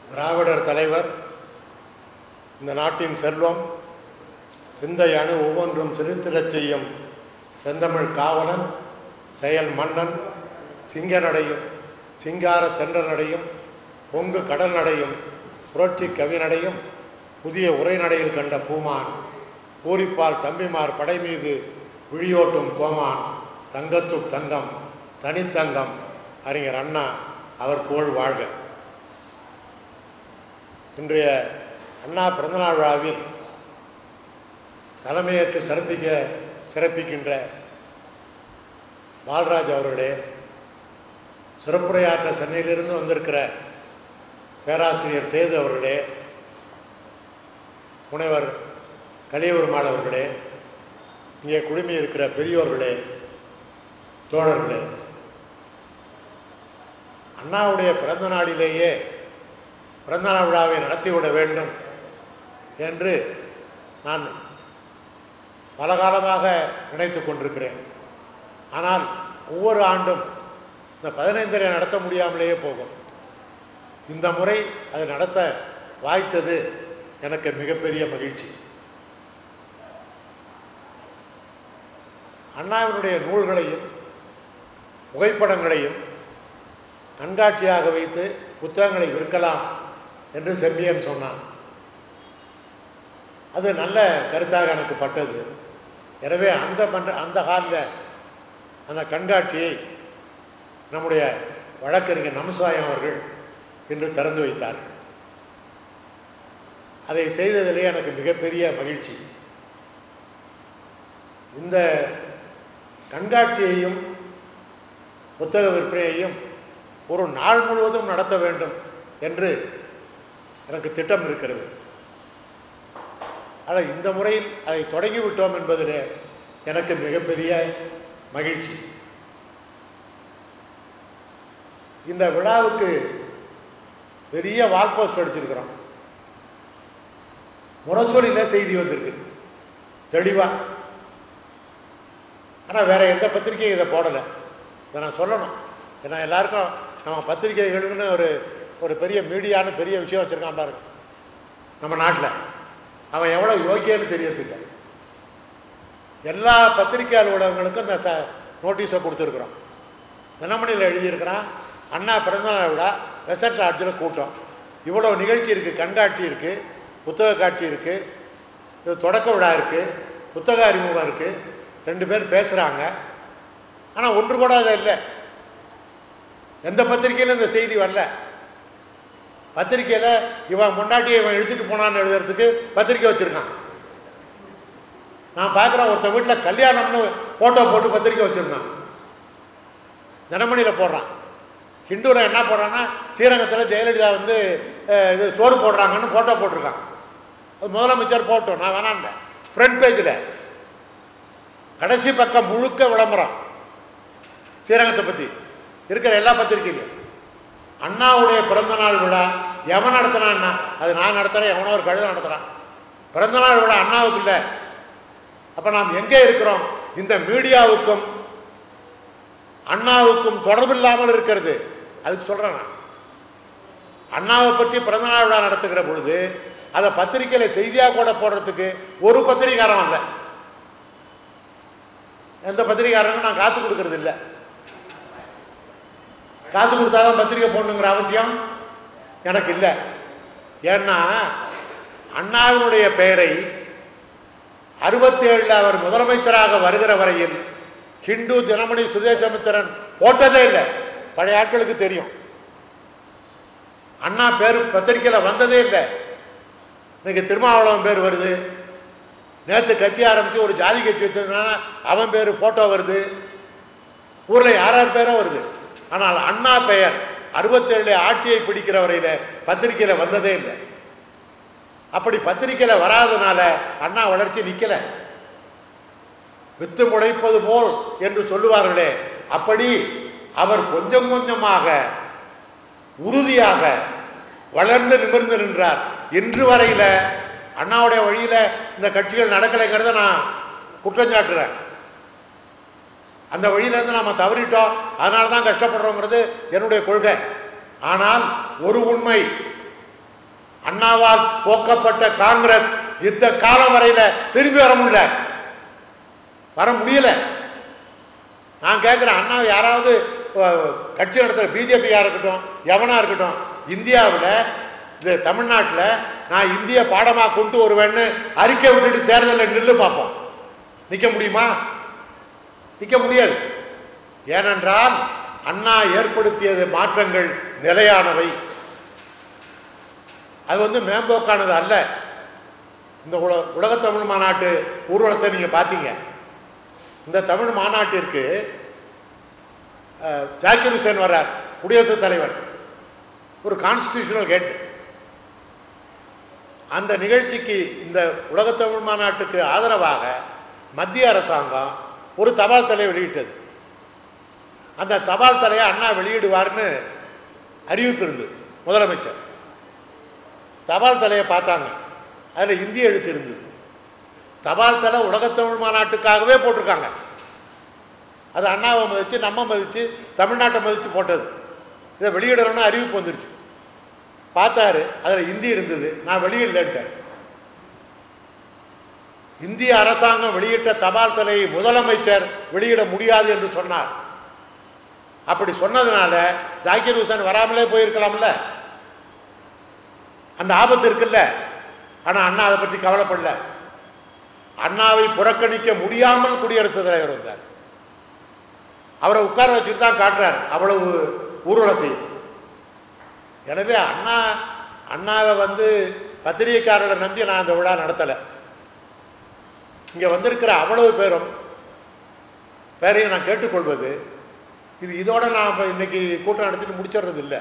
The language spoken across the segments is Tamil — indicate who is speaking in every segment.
Speaker 1: திராவிடர் தலைவர் இந்த நாட்டின் செல்வம் சிந்தை அணு ஒவ்வொன்றும் சிரித்திடச் செய்யும் செந்தமிழ் காவலன் செயல் மன்னன் சிங்க நடையும் சிங்கார தென்றல் நடையும் பொங்கு கடல் நடையும் புரட்சி கவிநடையும் புதிய உரைநடையில் கண்ட பூமான் பூரிப்பால் தம்பிமார் படை மீது விழியோட்டும் கோமான் தங்கத்து தங்கம் தனித்தங்கம் அறிஞர் அண்ணா அவர் புகழ் வாழ்க இன்றைய அண்ணா பிறந்தநாள் விழாவில் தலைமையேற்று சிறப்பிக்க சிறப்பிக்கின்ற பால்ராஜ் அவர்களே சிறப்புரையாற்ற சென்னையிலிருந்து வந்திருக்கிற பேராசிரியர் சேது அவர்களே முனைவர் கலியபெருமாள் அவர்களே இங்கே குழுமி இருக்கிற பெரியோர்களே தோழர்களே அண்ணாவுடைய பிறந்த நாளிலேயே பிறந்தநாள் விழாவை நடத்திவிட வேண்டும் என்று நான் பல காலமாக நினைத்து கொண்டிருக்கிறேன் ஆனால் ஒவ்வொரு ஆண்டும் இந்த பதினைந்தரை நடத்த முடியாமலேயே போகும் இந்த முறை அது நடத்த வாய்த்தது எனக்கு மிகப்பெரிய மகிழ்ச்சி அண்ணாவினுடைய நூல்களையும் புகைப்படங்களையும் கண்காட்சியாக வைத்து புத்தகங்களை விற்கலாம் என்று செம்பியன் சொன்னான் அது நல்ல கருத்தாக எனக்கு பட்டது எனவே அந்த பண்ற அந்த காலில் அந்த கண்காட்சியை நம்முடைய வழக்கறிஞர் நமசிவாயம் அவர்கள் இன்று திறந்து வைத்தார் அதை செய்ததிலே எனக்கு மிகப்பெரிய மகிழ்ச்சி இந்த கண்காட்சியையும் புத்தக விற்பனையையும் ஒரு நாள் முழுவதும் நடத்த வேண்டும் என்று எனக்கு திட்டம் இருக்கிறது ஆனால் இந்த முறையில் அதை தொடங்கிவிட்டோம் என்பதில் எனக்கு மிகப்பெரிய மகிழ்ச்சி இந்த விழாவுக்கு பெரிய வால் போஸ்ட் அடிச்சிருக்கிறோம் முரசொலியில் செய்தி வந்திருக்கு தெளிவாக ஆனால் வேற எந்த பத்திரிக்கையும் இதை போடலை இதை நான் சொல்லணும் ஏன்னா எல்லாருக்கும் நம்ம பத்திரிகைகள்னு ஒரு ஒரு பெரிய மீடியான்னு பெரிய விஷயம் வச்சுருக்கான் பாருங்க நம்ம நாட்டில் அவன் எவ்வளோ யோகியன்னு தெரியறதுக்கு எல்லா பத்திரிகை அலுவலகங்களுக்கும் இந்த ச நோட்டீஸை கொடுத்துருக்குறோம் தினமணியில் எழுதியிருக்கிறான் அண்ணா பிறந்தநாள் விழா ரெசர்ட் லாட்ஜில் கூட்டம் இவ்வளோ நிகழ்ச்சி இருக்குது கண்காட்சி இருக்குது புத்தக காட்சி இருக்குது இது தொடக்க விழா இருக்குது புத்தக அறிமுகம் இருக்குது ரெண்டு பேர் பேசுகிறாங்க ஆனால் ஒன்று கூட அது இல்லை எந்த பத்திரிக்கையிலும் இந்த செய்தி வரல பத்திரிக்கையில் இவன் முன்னாடியே இவன் எழுதிட்டு போனான்னு எழுதுறதுக்கு பத்திரிக்கை வச்சுருக்கான் நான் பார்க்குறேன் ஒருத்தன் வீட்டில் கல்யாணம்னு ஃபோட்டோ போட்டு பத்திரிக்கை வச்சுருந்தான் தினமணியில் போடுறான் ஹிந்துவில் என்ன போடுறான்னா ஸ்ரீரங்கத்தில் ஜெயலலிதா வந்து அஹ், இது சோறு போடுறாங்கன்னு ஃபோட்டோ போட்டிருக்கான் அது முதலமைச்சர் போட்டோம் நான் வேணாண்டேன் ஃப்ரண்ட் பேஜில் கடைசி பக்கம் முழுக்க விளம்பரம் ஸ்ரீரங்கத்தை பற்றி இருக்கிற எல்லா பத்திரிக்கையிலும் அண்ணாவுடைய பிறந்தநாள் விழா எவன் நடத்தினான்னா அது நான் நடத்துகிறேன் எவனோ ஒரு கழுத நடத்துகிறான் பிறந்தநாள் விழா அண்ணாவுக்கு இல்லை அப்போ நாம் எங்கே இருக்கிறோம் இந்த மீடியாவுக்கும் அண்ணாவுக்கும் தொடர்பில்லாமல் இருக்கிறது அதுக்கு சொல்கிறேன் நான் அண்ணாவை பற்றி பிறந்தநாள் விழா நடத்துகிற பொழுது அதை பத்திரிக்கையில் செய்தியாக கூட போடுறதுக்கு ஒரு பத்திரிகாரம் இல்லை எந்த பத்திரிகாரனுக்கும் நான் காசு கொடுக்கறது இல்லை காசு கொடுத்தாதான் பத்திரிக்கை போடணுங்கிற அவசியம் எனக்கு இல்லை ஏன்னா அண்ணாவினுடைய பெயரை அறுபத்தி ஏழில் அவர் முதலமைச்சராக வருகிற வரையில் ஹிந்து தினமணி சுதேசமித்திரன் போட்டதே இல்லை பழைய ஆட்களுக்கு தெரியும் அண்ணா பேர் பத்திரிக்கையில் வந்ததே இல்லை இன்னைக்கு திருமாவளவன் பேர் வருது நேற்று கட்சி ஆரம்பித்து ஒரு ஜாதி கட்சி வச்சிருந்தானா அவன் பேர் ஃபோட்டோ வருது ஊரில் யாரார் பேரோ வருது ஆனால் அண்ணா பெயர் அறுபத்தேழு ஆட்சியை பிடிக்கிற வரையில் பத்திரிக்கையில் வந்ததே இல்லை அப்படி பத்திரிக்கையில் வராதனால அண்ணா வளர்ச்சி நிற்கலை வித்து முளைப்பது போல் என்று சொல்லுவார்களே அப்படி அவர் கொஞ்சம் கொஞ்சமாக உறுதியாக வளர்ந்து நிமிர்ந்து நின்றார் இன்று வரையில அண்ணாவுடைய வழியில இந்த கட்சிகள் நடக்கலைங்கிறத நான் குற்றம் சாட்டுறேன் அந்த வழியிலேருந்து நாம் தவறிட்டோம் அதனால தான் கஷ்டப்படுறோங்கிறது என்னுடைய கொள்கை ஆனால் ஒரு உண்மை அண்ணாவால் போக்கப்பட்ட காங்கிரஸ் இந்த காலம் வரையில திரும்பி வர முடியல வர முடியல நான் கேட்குறேன் அண்ணா யாராவது அஹ், கட்சி நடத்துகிற பிஜேபியாக இருக்கட்டும் எவனா இருக்கட்டும் இந்தியாவில் இந்த தமிழ்நாட்டில் நான் இந்திய பாடமாக கொண்டு வருவேன்னு அறிக்கை விட்டுட்டு தேர்தலில் நில்லு பார்ப்போம் நிற்க முடியுமா நிற்க முடியாது ஏனென்றால் அண்ணா ஏற்படுத்தியது மாற்றங்கள் நிலையானவை அது வந்து மேம்போக்கானது அல்ல இந்த உல உலக தமிழ் மாநாட்டு ஊர்வலத்தை நீங்கள் பார்த்தீங்க இந்த தமிழ் மாநாட்டிற்கு அஹ், ஜாக்கிர் ஹுசேன் வர்றார் குடியரசுத் தலைவர் ஒரு கான்ஸ்டியூஷனல் ஹெட் அந்த நிகழ்ச்சிக்கு இந்த உலக தமிழ் மாநாட்டுக்கு ஆதரவாக மத்திய அரசாங்கம் ஒரு தபால் தலை வெளியிட்டது அந்த தபால் தலையை அண்ணா வெளியிடுவார்னு அறிவிப்பு இருந்தது முதலமைச்சர் தபால் தலையை பார்த்தாங்க அதில் இந்தி எழுத்து இருந்தது தபால் தலை உலகத்தமிழ் மாநாட்டுக்காகவே போட்டிருக்காங்க அது அண்ணாவை மதித்து நம்ம மதித்து தமிழ்நாட்டை மதித்து போட்டது இதை வெளியிடணும்னு அறிவிப்பு வந்துடுச்சு பார்த்தாரு அதில் இந்தி இருந்தது நான் வெளியிடலன்ட்டேன் இந்திய அரசாங்கம் வெளியிட்ட தபால் தலையை முதலமைச்சர் வெளியிட முடியாது என்று சொன்னார் அப்படி சொன்னதுனால ஜாக்கிர் ஹுசேன் வராமலே போயிருக்கலாம்ல அந்த ஆபத்து இருக்குல்ல ஆனா அண்ணா அதை பற்றி கவலைப்படல அண்ணாவை புறக்கணிக்க முடியாமல் குடியரசுத் தலைவர் வந்தார் அவரை உட்கார வச்சுட்டு தான் காட்டுறார் அவ்வளவு ஊர்வலத்தையும் எனவே அண்ணா அண்ணாவை வந்து பத்திரிகைக்காரரை நம்பி நான் அந்த விழா நடத்தலை இங்கே வந்திருக்கிற அவ்வளவு பேரும் பேரையும் நான் கேட்டுக்கொள்வது இது இதோட நான் இப்ப இன்னைக்கு கூட்டம் நடத்திட்டு முடிச்சிடுறது இல்லை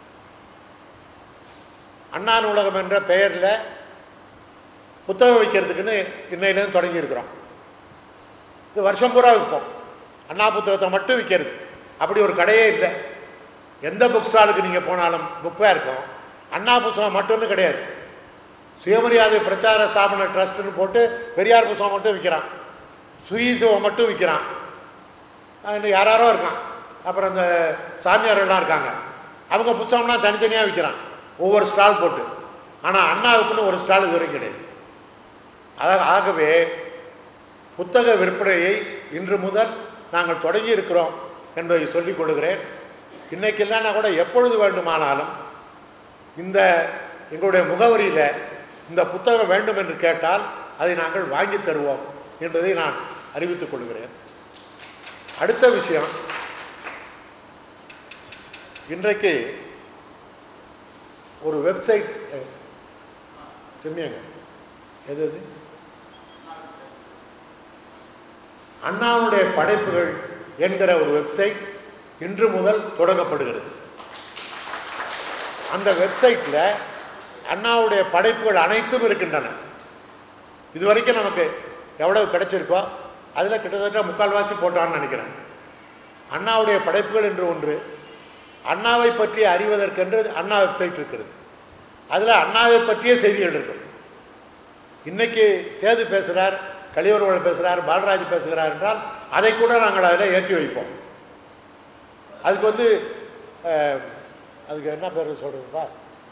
Speaker 1: அண்ணா நூலகம் என்ற பெயரில் புத்தகம் வைக்கிறதுக்குன்னு இன்னையிலேருந்து தொடங்கியிருக்கிறோம் இது வருஷம் பூரா விற்போம் அண்ணா புத்தகத்தை மட்டும் விற்கிறது அப்படி ஒரு கடையே இல்லை எந்த புக் ஸ்டாலுக்கு நீங்கள் போனாலும் புக்காக இருக்கும் அண்ணா புத்தகம் மட்டும்னு கிடையாது சுயமரியாதை பிரச்சார ஸ்தாபன ட்ரஸ்ட்னு போட்டு பெரியார் புத்தகம் மட்டும் விற்கிறான் சுயீசுவம் மட்டும் விற்கிறான் அஹ் இன்னும் யாராரோ இருக்கான் அப்புறம் இந்த சாமியார்கள்லாம் இருக்காங்க அவங்க புத்தகம்லாம் தனித்தனியாக விற்கிறான் ஒவ்வொரு ஸ்டால் போட்டு ஆனால் அண்ணாவுக்குன்னு ஒரு ஸ்டால் இது வரைக்கும் கிடையாது ஆக- ஆகவே புத்தக விற்பனையை இன்று முதல் நாங்கள் தொடங்கி இருக்கிறோம் என்பதை சொல்லிக் கொள்கிறேன் இன்னைக்கு இல்லைன்னா கூட எப்பொழுது வேண்டுமானாலும் இந்த எங்களுடைய முகவரியில் இந்த புத்தகம் வேண்டும் என்று கேட்டால் அதை நாங்கள் வாங்கி தருவோம் என்பதை நான் அறிவித்துக் கொள்கிறேன் அடுத்த விஷயம் இன்றைக்கு ஒரு வெப்சைட் செம்மியாங்க எது அது அண்ணாவுடைய படைப்புகள் என்கிற ஒரு வெப்சைட் இன்று முதல் தொடங்கப்படுகிறது அந்த வெப்சைட்டில் அண்ணாவுடைய படைப்புகள் அனைத்தும் இருக்கின்றன இதுவரைக்கும் நமக்கு எவ்வளவு கிடைச்சிருக்கோ அதில் கிட்டத்தட்ட முக்கால்வாசி போட்டான்னு நினைக்கிறேன் அண்ணாவுடைய படைப்புகள் என்று ஒன்று அண்ணாவை பற்றி அறிவதற்கென்று அண்ணா வெப்சைட் இருக்கிறது அதில் அண்ணாவை பற்றிய செய்திகள் இருக்கும் இன்னைக்கு சேது பேசுகிறார் கலிவர்வல் பேசுகிறார் பாலராஜ் பேசுகிறார் என்றால் அதை கூட நாங்கள் அதில் ஏற்றி வைப்போம் அதுக்கு வந்து அஹ், அதுக்கு என்ன பேர் சொல்கிறதுப்பா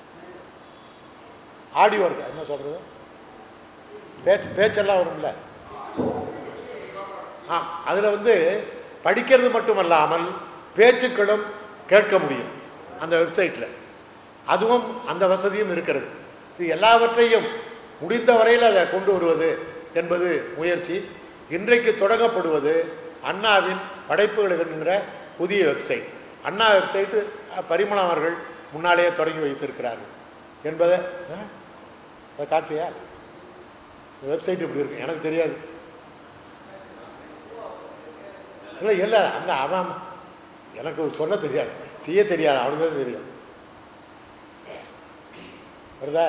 Speaker 1: ஆடியோ இருக்கா என்ன சொல்கிறது பேச்சு பேச்செல்லாம் வரும்ல ஆ அதில் வந்து படிக்கிறது மட்டுமல்லாமல் பேச்சுக்களும் கேட்க முடியும் அந்த வெப்சைட்டில் அதுவும் அந்த வசதியும் இருக்கிறது இது எல்லாவற்றையும் முடிந்த வரையில் அதை கொண்டு வருவது என்பது முயற்சி இன்றைக்கு தொடங்கப்படுவது அண்ணாவின் படைப்புகள் என்கிற புதிய வெப்சைட் அண்ணா வெப்சைட்டு அஹ், பரிமளம் அவர்கள் முன்னாலேயே தொடங்கி வைத்திருக்கிறார்கள் என்பதை ஆ? அதை காட்டியா வெப்சைட் இப்படி இருக்கு எனக்கு தெரியாது இல்லை இல்லை அந்த அவன் எனக்கு சொல்ல தெரியாது செய்ய தெரியாது அவனுக்கு தான் தெரியும் வருதா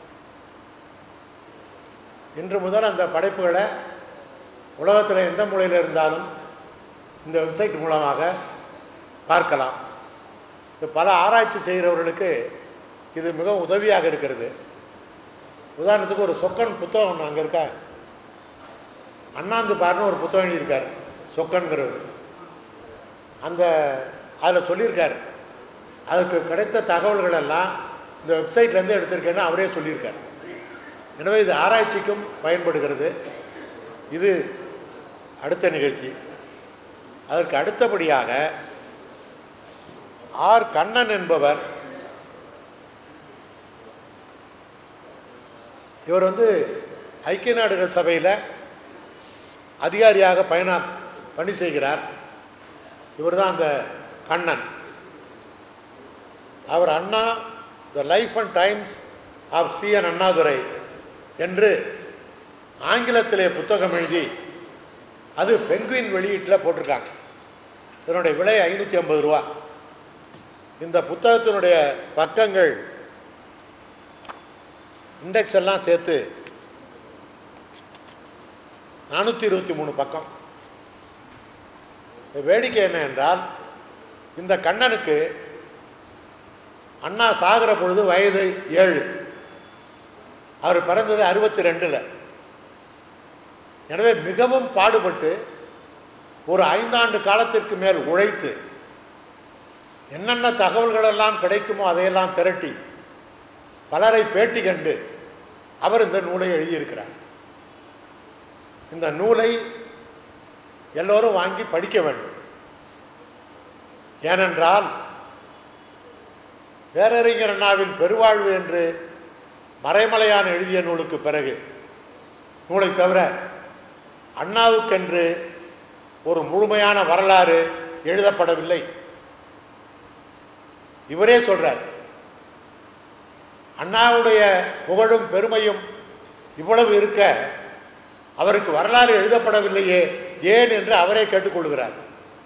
Speaker 1: இன்று முதல் அந்த படைப்புகளை உலகத்தில் எந்த மூலையில் இருந்தாலும் இந்த வெப்சைட் மூலமாக பார்க்கலாம் இது பல ஆராய்ச்சி செய்கிறவர்களுக்கு இது மிகவும் உதவியாக இருக்கிறது உதாரணத்துக்கு ஒரு சொக்கன் புத்தகம் ஒன்று அங்கே இருக்கா அண்ணாந்து பாருன்னு ஒரு புத்தகம் எழுதியிருக்காரு சொக்கன்கிறவர் அந்த அதில் சொல்லியிருக்காரு அதுக்கு கிடைத்த தகவல்கள் எல்லாம் இந்த வெப்சைட்லேருந்து எடுத்திருக்கேன்னு அவரே சொல்லியிருக்கார் எனவே இது ஆராய்ச்சிக்கும் பயன்படுகிறது இது அடுத்த நிகழ்ச்சி அதற்கு அடுத்தபடியாக ஆர் கண்ணன் என்பவர் இவர் வந்து ஐக்கிய நாடுகள் சபையில் அதிகாரியாக பயண பணி செய்கிறார் இவர் தான் அந்த கண்ணன் அவர் Anna the life and times of C N Annadurai என்று ஆங்கிலத்திலே புத்தகம் எழுதி அது பெங்குயின் வெளியீட்டில் போட்டிருக்காங்க இதனுடைய விலை ஐநூற்றி ஐம்பது ரூபா இந்த புத்தகத்தினுடைய பக்கங்கள் இண்டெக்ஸ் எல்லாம் சேர்த்து நானூற்றி இருபத்தி மூணு பக்கம் வேடிக்கை என்ன என்றால் இந்த கண்ணனுக்கு அண்ணா சாகிற பொழுது வயது ஏழு அவர் பிறந்தது அறுபத்தி ரெண்டில் எனவே மிகவும் பாடுபட்டு ஒரு ஐந்தாண்டு காலத்திற்கு மேல் உழைத்து என்னென்ன தகவல்கள் எல்லாம் கிடைக்குமோ அதையெல்லாம் திரட்டி பலரை பேட்டி கண்டு அவர் இந்த நூலை எழுதியிருக்கிறார் இந்த நூலை எல்லோரும் வாங்கி படிக்க வேண்டும் ஏனென்றால் பேரறிஞர் அண்ணாவின் பெருவாழ்வு என்று மறைமலையான் எழுதிய நூலுக்கு பிறகு நூலை தவிர அண்ணாவுக்கென்று ஒரு முழுமையான வரலாறு எழுதப்படவில்லை இவரே சொல்றார் அண்ணாவுடைய புகழும் பெருமையும் இவ்வளவு இருக்க அவருக்கு வரலாறு எழுதப்படவில்லையே ஏன் என்று அவரே கேட்டுக்கொள்கிறார்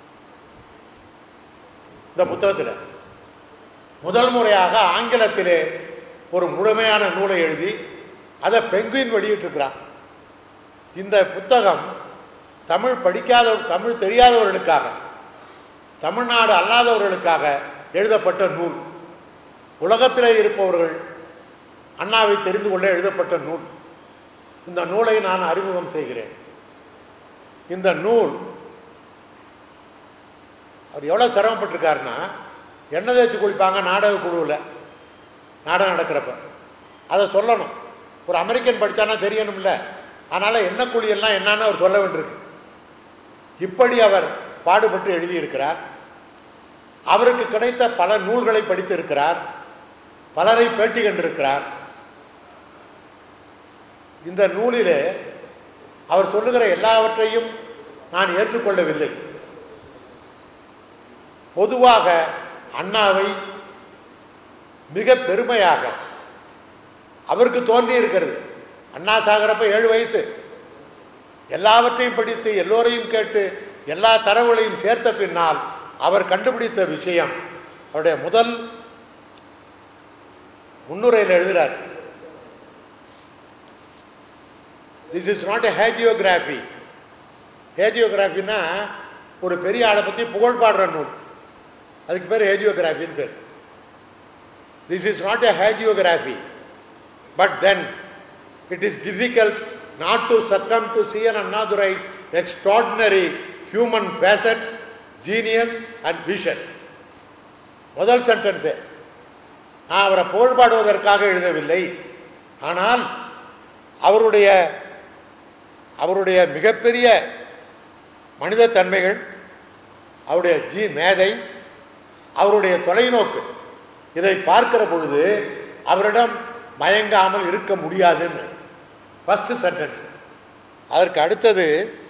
Speaker 1: இந்த புத்தகத்தில் முதல் முறையாக ஆங்கிலத்திலே ஒரு முழுமையான நூலை எழுதி அதை பெங்குயின் வெளியிட்டிருக்கிறான் இந்த புத்தகம் தமிழ் படிக்காத தமிழ் தெரியாதவர்களுக்காக தமிழ்நாடு அல்லாதவர்களுக்காக எழுதப்பட்ட நூல் உலகத்திலே இருப்பவர்கள் அண்ணாவை தெரிந்து கொள்ள எழுதப்பட்ட நூல் இந்த நூலை நான் அறிமுகம் செய்கிறேன் இந்த நூல் அவர் எவ்வளோ சிரமப்பட்டிருக்காருன்னா எண்ணெய் தேய்ச்சி குளிப்பாங்க நாடக குழுவில் நாடகம் நடக்கிறப்ப அதை சொல்லணும் ஒரு அமெரிக்கன் படித்தானா தெரியணும்ல அதனால் என்ன குழியெல்லாம் என்னன்னு அவர் சொல்ல வேண்டியிருக்கு இப்படி அவர் பாடுபட்டு எழுதியிருக்கிறார் அவருக்கு கிடைத்த பல நூல்களை படித்திருக்கிறார் பலரை பேட்டி கண்டிருக்கிறார் இந்த நூலிலே அவர் சொல்லுகிற எல்லாவற்றையும் நான் ஏற்றுக்கொள்ளவில்லை பொதுவாக அண்ணாவை மிக பெருமையாக அவருக்கு தோன்றி இருக்கிறது அண்ணா சாகிறப்ப ஏழு வயசு எல்லாவற்றையும் படித்து எல்லோரையும் கேட்டு எல்லா தரவுகளையும் சேர்த்த பின்னால் அவர் கண்டுபிடித்த விஷயம் அவருடைய முதல் முன்னுரையில் எழுதுகிறார் this is not a hagiography ஹேஜியோகிராஃபின்னா ஒரு பெரிய ஆளை பற்றி புகழ் பாடுற நூல் அதுக்கு பேர் ஹேஜியோகிராஃபின்னு பேர் this is not a hagiography but then it is difficult not to succumb to C N Annadurai's extraordinary human facets genius and vision முதல் சென்டென்ஸே நான் அவரை புகழ்பாடுவதற்காக எழுதவில்லை ஆனால் அவருடைய அவருடைய மிகப்பெரிய மனித தன்மைகள் அவருடைய ஜி மேதை அவருடைய தொலைநோக்கு இதை பார்க்கிற பொழுது அவரிடம் மயங்காமல் இருக்க முடியாதுன்னு ஃபஸ்ட்டு சென்டென்ஸ் அதற்கு அடுத்தது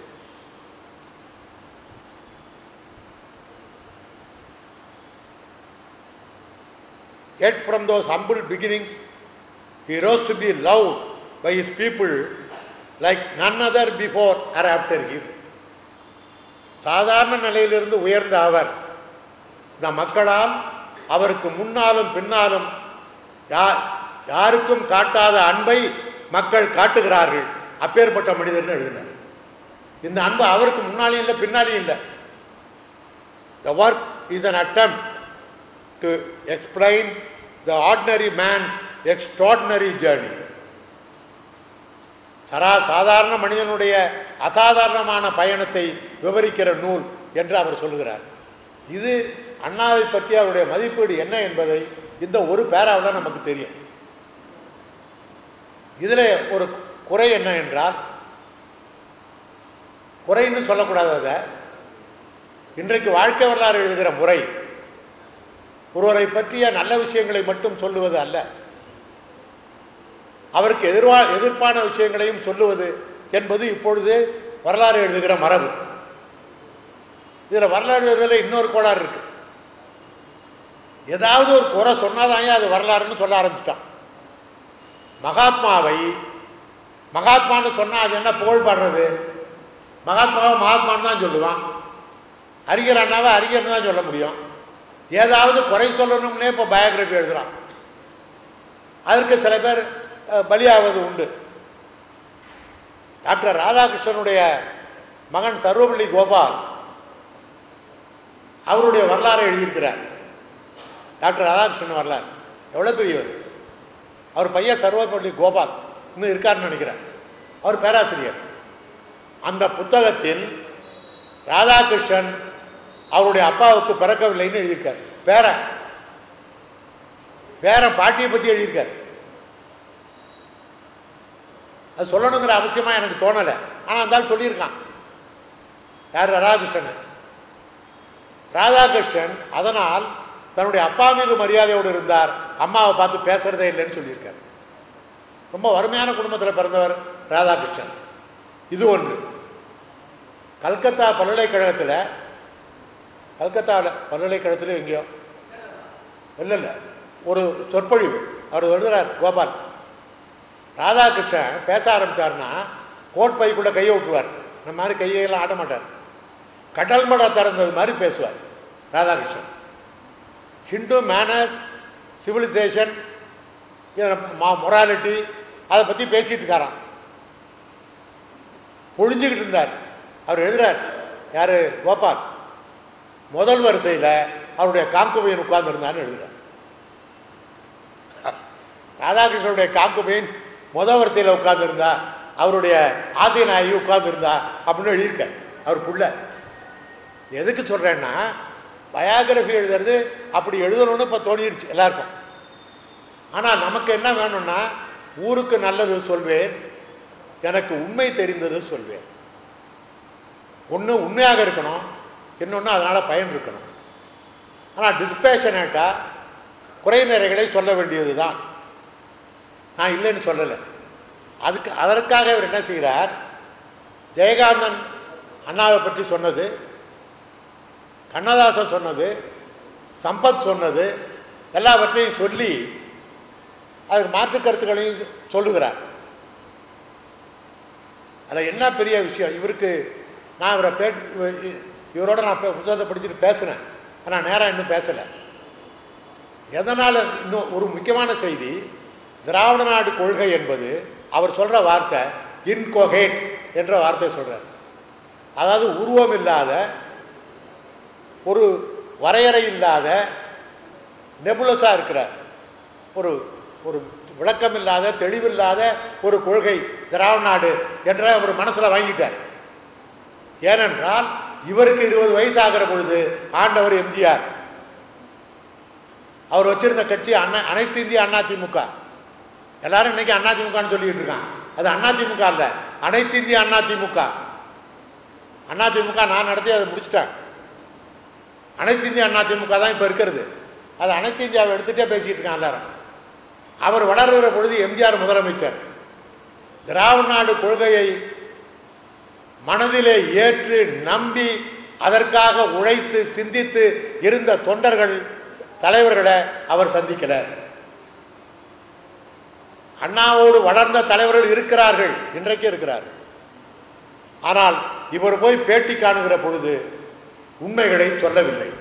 Speaker 1: Yet from those humble beginnings, he rose to be loved by his people like none other before or after him. சாதாரண நிலையிலிருந்து உயர்ந்த அவர் இந்த மக்களால் அவருக்கு முன்னாலும் பின்னாலும் யார் யாருக்கும் காட்டாத அன்பை மக்கள் காட்டுகிறார்கள் அப்பேற்பட்ட மனிதர்னு எழுதினார் இந்த அன்பு அவருக்கு முன்னாலையும் இல்லை பின்னாலையும் இல்லை the work is an attempt to explain the ordinary man's extraordinary journey. சரா சாதாரண மனிதனுடைய அசாதாரணமான பயணத்தை விவரிக்கிற நூல் என்று அவர் சொல்லுகிறார் இது அண்ணாவை பற்றி அவருடைய மதிப்பீடு என்ன என்பதை இந்த ஒரு பேராவில் நமக்கு தெரியும் இதில் ஒரு குறை என்ன என்றால் குறைன்னு சொல்லக்கூடாது அதை இன்றைக்கு வாழ்க்கை வரலாறு எழுதுகிற முறை ஒருவரை பற்றிய நல்ல விஷயங்களை மட்டும் சொல்லுவது அல்ல அவருக்கு எதிர்வா எதிர்ப்பான விஷயங்களையும் சொல்லுவது என்பது இப்பொழுது வரலாறு எழுதுகிற மரபு இதில் வரலாறு எழுதுறதுல இன்னொரு கோளாறு இருக்கு ஏதாவது ஒரு குறை சொன்னாதான் அது வரலாறுன்னு சொல்ல ஆரம்பிச்சிட்டான் மகாத்மாவை மகாத்மான்னு சொன்னால் அது என்ன புகழ் பாடுறது மகாத்மாவை மகாத்மான்னு தான் சொல்லுவான் அறிஞர் அண்ணாவை அறிஞர்னு தான் சொல்ல முடியும் ஏதாவது குறை சொல்லணும்னே இப்போ பயோகிராஃபி எழுதுறான் அதற்கு சில பேர் அஹ், பலியாவது உண்டு டாக்டர் ராதாகிருஷ்ணனுடைய மகன் சர்வபள்ளி கோபால் அவருடைய வரலாறை எழுதியிருக்கிறார் டாக்டர் ராதாகிருஷ்ணன் வரலாறு எவ்வளோ பெரியவர் அவர் பையன் சர்வப்பள்ளி கோபால் இன்னும் இருக்காருன்னு நினைக்கிறேன் அவர் பேராசிரியர் அந்த புத்தகத்தில் ராதாகிருஷ்ணன் அவருடைய அப்பாவுக்கு பிறக்கவில்லைன்னு எழுதியிருக்கார் பேரன் பேரன் பாட்டியை பற்றி எழுதியிருக்கார் அது சொல்லணுங்கிற அவசியமாக எனக்கு தோணலை ஆனால் இருந்தாலும் சொல்லியிருக்கான் யார் ராதாகிருஷ்ணன் ராதாகிருஷ்ணன் அதனால் தன்னுடைய அப்பா மீது மரியாதையோடு இருந்தார் அம்மாவை பார்த்து பேசுறதே இல்லைன்னு சொல்லியிருக்கார் ரொம்ப வறுமையான குடும்பத்தில் பிறந்தவர் ராதாகிருஷ்ணன் இது ஒன்று கல்கத்தா பல்கலைக்கழகத்தில் கல்கத்தாவில் பல்கலைக்கழகத்தில் எங்கேயோ இல்லை இல்லை ஒரு சொற்பொழிவு அவர் எழுதுறார் கோபால் ராதாகிருஷ்ணன் பேச ஆரம்பிச்சார்னா கோட் பைக்குள்ளே கையை விட்டுருவார் இந்த மாதிரி கையெல்லாம் ஆட்ட மாட்டார் கடல் மடை திறந்தது மாதிரி பேசுவார் Radhakrishnan Hindu manners civilisation morality அதை பற்றி பேசிட்டு இருக்காராம் பொழிஞ்சுக்கிட்டு இருந்தார் அவர் எழுதுறார் யார் கோபால் முதல் வரிசையில் அவருடைய காங்குபையன் உட்கார்ந்துருந்தான்னு எழுதுறார் ராதாகிருஷ்ணனுடைய காங்குபையன் முதல் வரிசையில் உட்கார்ந்துருந்தா அவருடைய ஆசை நாயகி உட்கார்ந்துருந்தா அப்படின்னு எழுதியிருக்கார் அவர் புள்ள எதுக்கு சொல்கிறேன்னா பயோகிராஃபி எழுதுறது அப்படி எழுதணும்னு இப்போ தோணிடுச்சு எல்லாருக்கும் ஆனால் நமக்கு என்ன வேணும்னா ஊருக்கு நல்லது சொல்வேன் எனக்கு உண்மை தெரிந்தது சொல்வேன் ஒன்று உண்மையாக இருக்கணும் இன்னொன்று அதனால் பயன் இருக்கணும் ஆனால் டிஸ்பேஷனேட்டாக குறை நிறைகளை சொல்ல வேண்டியது தான் நான் இல்லைன்னு சொல்லலை அதுக்கு அதற்காக இவர் என்ன செய்கிறார் ஜெயகாந்தன் அண்ணாவை பற்றி சொன்னது கண்ணதாசன் சொன்னது சம்பத் சொன்னது எல்லாவற்றையும் சொல்லி அதுக்கு மாற்று கருத்துக்களையும் சொல்லுகிறார் அதில் என்ன பெரிய விஷயம் இவருக்கு நான் இவரை பே இவரோட நான் பே- புத்தகத்தை படிச்சுட்டு பேசினேன் ஆனால் நேராக இன்னும் பேசலை எதனால் இன்னும் ஒரு முக்கியமான செய்தி திராவிட நாடு கொள்கை என்பது அவர் சொல்கிற வார்த்தை இன்கொஹேட் என்ற வார்த்தையை சொல்கிறார் அதாவது உருவம் இல்லாத ஒரு வரையறை இல்லாத நெபுலஸாக இருக்கிற ஒரு ஒரு விளக்கம் இல்லாத தெளிவில்லாத ஒரு கொள்கை திராவிட நாடு என்ற அவர் மனசில் வாங்கிட்டார் ஏனென்றால் இவருக்கு இருபது வயசு ஆகிற பொழுது ஆண்டவர் எம்ஜிஆர் அவர் வச்சிருந்த கட்சி அண்ணா அனைத்து இந்திய அதிமுக எல்லாரும் இன்னைக்கு அதிமுகன்னு சொல்லிட்டு இருக்கான் அது அதிமுக அல்ல அனைத்து இந்திய அதிமுக அதிமுக நான் நடத்தி அதை முடிச்சிட்டேன் அனைத்து இந்திய அதிமுக தான் இப்போ இருக்கிறது அது அனைத்து இந்தியாவை எடுத்துகிட்டே பேசிக்கிட்டு இருக்கான் எல்லாரும் அவர் வளர்கிற பொழுது எம்ஜிஆர் முதலமைச்சர் திராவிட நாடு கொள்கையை மனதிலே ஏற்று நம்பி அதற்காக உழைத்து சிந்தித்து இருந்த தொண்டர்கள் தலைவர்களை அவர் சந்திக்கல அண்ணாவோடு வளர்ந்த தலைவர்கள் இருக்கிறார்கள் இன்றைக்கு இருக்கிறார்கள் ஆனால் இவர் போய் பேட்டி காணுகிற பொழுது உண்மைகளை சொல்லவில்லை